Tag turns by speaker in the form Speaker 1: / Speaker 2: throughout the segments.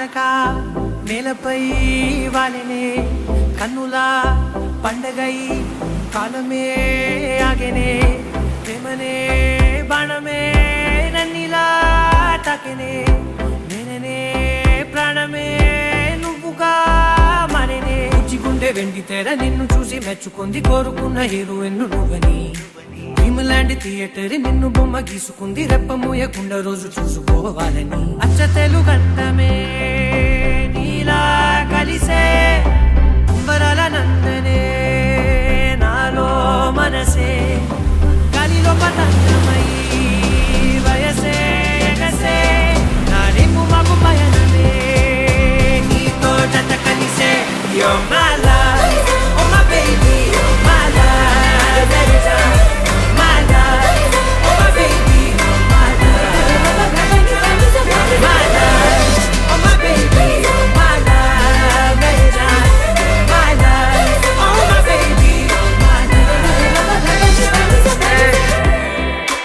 Speaker 1: కానక నేలపై వాలినే కన్నులా పండగై కాలమే ఆగెనే ప్రేమనే బాణమే నన్నిలా తాకెనే నేననే ప్రాణమే నువ్వుగా మరినే గుండె వెండి తెర నిన్ను చూసి మెచ్చుకుంది కోరుకున్న హీరోయిన్ నువ్వని భీమలాంటి థియేటర్ నిన్ను బొమ్మ గీసుకుంది రెప్ప మూయకుండా రోజు చూసుకోవాలని అచ్చ తెలుగంటమే నీలా కలిసే అంబరాల నందనే నాలో మనసే గాలిలో పతంగమై వయసే ఎగసే నా రేపు మాకు పయనమే నీతో జత కలిసే You're my love, oh my baby, you're my love, every time. My love, oh my baby, you're my love, my love, oh my baby, you're my love, every time. My love, oh my baby, you're my love, every time.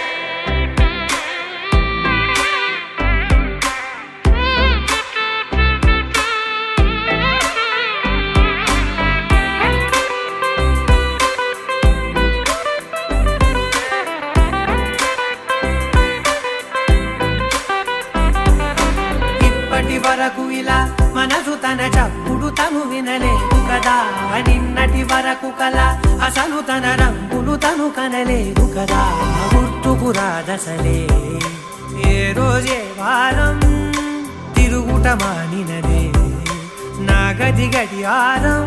Speaker 1: ఇప్పటి వరకు ఇలా మనసు తన చప్పుడు తను వినలేదు కదా నిన్నటి వరకు కల అసలు తన రంగులు తను కనలేదు కదా గుర్తుకు రాదసలే ఏ రోజే వారం తిరుగుట మానినదే నా గది గడియారం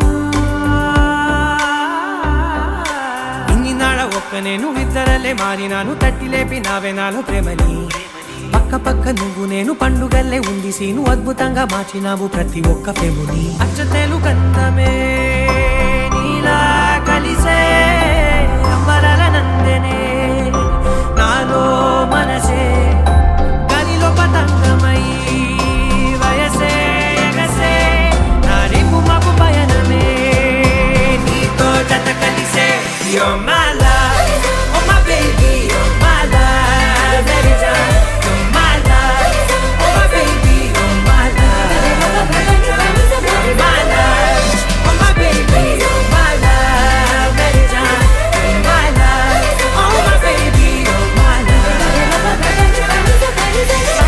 Speaker 1: ఇన్ని నాడ ఒక్క నేను ఇద్దరలే మారినాను తట్టి లేపి నావే నాలో ప్రేమని పక్క పక్క నువ్వు నేను పండుగల్లే ఉంది సీను అద్భుతంగా మార్చినావు ప్రతి ఒక్క ప్రేముని అచ్చతేలు కందమే నీలా కలిసే అంబరాల నందనే నాలో మనసే గాలిలో పతంగమై వయసే ఎగసే నా రేపు మాకు పయనమే నీతో జత కలిసే You're my love, oh my baby, you're my love, every time. You're my love, oh my baby, you're my love, every time. You're my love, oh my baby, you're my love, every time. You're my love, oh my baby, you're my love, every time.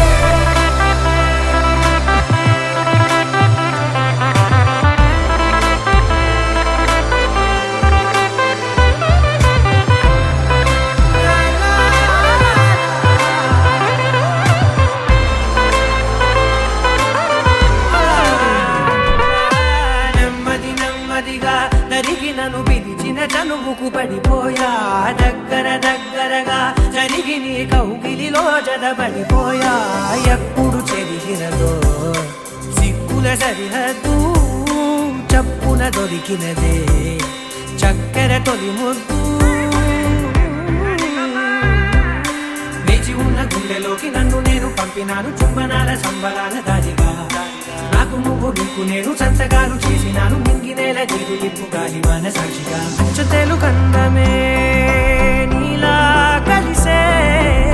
Speaker 1: నెమ్మది నెమ్మదిగా నరిగి నన్ను పిలిచిన చనువుకు పడిపోయా దగ్గర దగ్గరగా జరిగి నీ కౌగిలిలో జడబడిపోయా ఎప్పుడు చెరిగినదో సిక్కుల సరిహద్దు చప్పున దొరికినదే చక్కెర తొలి ముద్దు వేచి ఉన్న గుండెలోకి నన్ను నేను పంపినాను చుంబనాల సంబరాల దారిగా నాకు నువ్వు నీకు నేను సంతకాలు చేసినాను మింగినేల నీరు లిప్పు గాలి మన సాక్షిగా అచ్చతేలు కందమే నీలా కలిసే